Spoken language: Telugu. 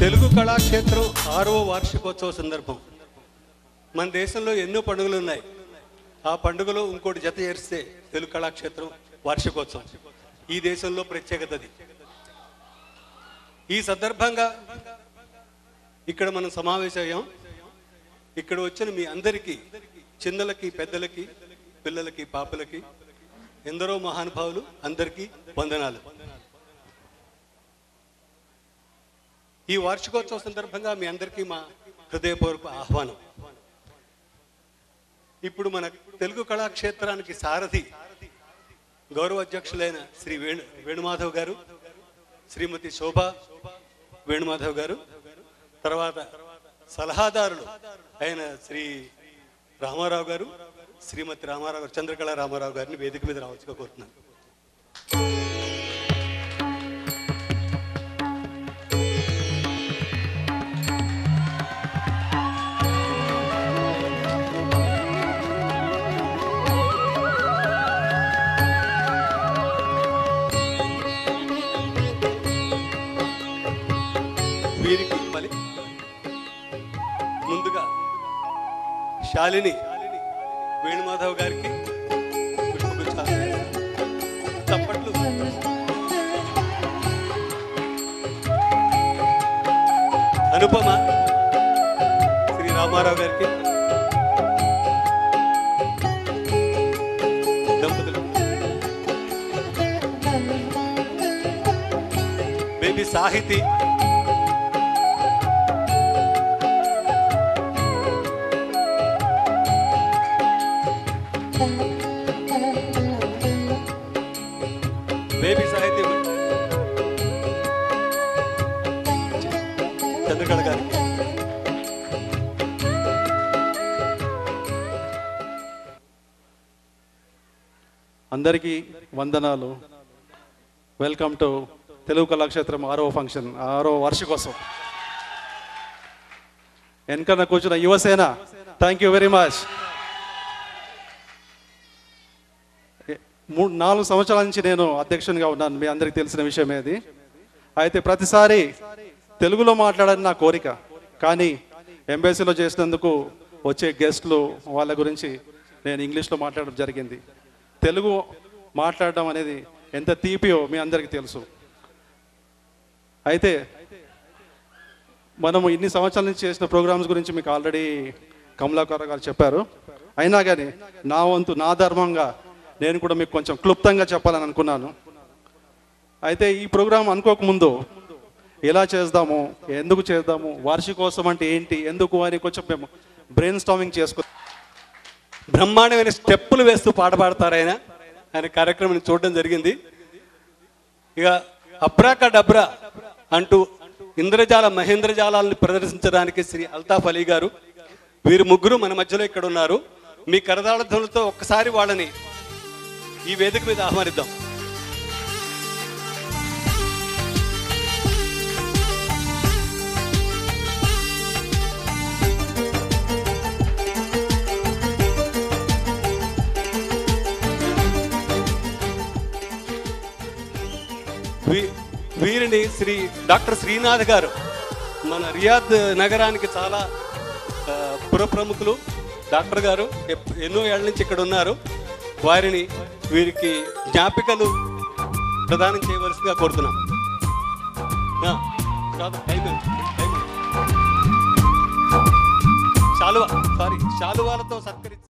తెలుగు కళాక్షేత్రం ఆరవ వార్షికోత్సవ సందర్భం మన దేశంలో ఎన్నో పండుగలు ఉన్నాయి ఆ పండుగలో ఇంకోటి జత చేరిస్తే తెలుగు కళాక్షేత్రం వార్షికోత్సవం ఈ దేశంలో ప్రత్యేకత అది ఈ సందర్భంగా ఇక్కడ మనం సమావేశమయ్యాం ఇక్కడ వచ్చిన మీ అందరికీ చిన్నలకి పెద్దలకి పిల్లలకి పాపలకి ఎందరో మహానుభావులు అందరికీ వందనాలు ఈ వార్షికోత్సవ సందర్భంగా మీ అందరికీ మా హృదయపూర్వక ఆహ్వానం ఇప్పుడు మన తెలుగు కళాక్షేత్రానికి సారథి గౌరవ అధ్యక్షులైన శ్రీ వేణు వేణుమాధవ్ గారు శ్రీమతి శోభ వేణుమాధవ్ గారు తర్వాత సలహాదారులు అయిన శ్రీ రామారావు గారు శ్రీమతి రామారావు గారు చంద్రకళ రామారావు గారిని వేదిక మీద రావచ్చుగా కోరుతున్నాను వీరికి మళ్ళీ ముందుగా శాలిని వేణుమాధవ్ గారికి పుష్పగుచ్చాలు. చప్పట్లు అనుపమ శ్రీ రామారావు గారికి దంపతులు బేబీ సాహితి బేబీ సాహిత్యం చంద్రకళ గారు అందరికీ వందనాలు వెల్కమ్ టు తెలుగు కళాక్షేత్రం ఆరో ఫంక్షన్ ఆరో వార్షికోత్సవం వెనకన కూర్చున్న Yuvasena thank you very much మూడు నాలుగు సంవత్సరాల నుంచి నేను అధ్యక్షునిగా ఉన్నాను మీ అందరికీ తెలిసిన విషయమే అది అయితే ప్రతిసారి తెలుగులో మాట్లాడాలని నా కోరిక కానీ ఎంబీసీలో చేసినందుకు వచ్చే గెస్ట్లు వాళ్ళ గురించి నేను ఇంగ్లీష్లో మాట్లాడడం జరిగింది తెలుగు మాట్లాడడం అనేది ఎంత తీపియో మీ అందరికీ తెలుసు అయితే మనము ఇన్ని సంవత్సరాల నుంచి చేసిన ప్రోగ్రామ్స్ గురించి మీకు ఆల్రెడీ కమలాకర్ గారు చెప్పారు అయినా కానీ నా వంతు నా ధర్మంగా నేను కూడా మీకు కొంచెం క్లుప్తంగా చెప్పాలని అనుకున్నాను అయితే ఈ ప్రోగ్రాం అనుకోకముందు ఎలా చేద్దాము ఎందుకు చేద్దాము వార్షికోత్సవం అంటే ఏంటి ఎందుకు అని కొంచెం మేము బ్రెయిన్ స్టామింగ్ చేసుకు బ్రహ్మాండమైన స్టెప్పులు వేస్తూ పాట పాడతారు ఆయన ఆయన కార్యక్రమం చూడడం జరిగింది ఇక అబ్రాక డబ్రా అంటూ ఇంద్రజాల మహేంద్రజాలాలను ప్రదర్శించడానికి శ్రీ అల్తాఫ్ అలీ గారు వీరు ముగ్గురు మన మధ్యలో ఇక్కడ ఉన్నారు మీ కరదాళ ఒక్కసారి వాళ్ళని ఈ వేదిక మీద ఆహ్వానిద్దాం వీ- వీరిని శ్రీ డాక్టర్ శ్రీనాథ్ గారు మన రియాద్ నగరానికి చాలా ఆ, పుర ప్రముఖులు డాక్టర్ గారు ఎప్- ఎన్నో ఏళ్ళ నుంచి ఇక్కడ ఉన్నారు వారిని వీరికి జ్ఞాపికలు ప్రదానం చేయవలసిందిగా కోరుతున్నాం ఆ, కాదు, టైం ఎంత? టైం ఎంత? శాలువా సారీ శాలువాలతో సత్కరించి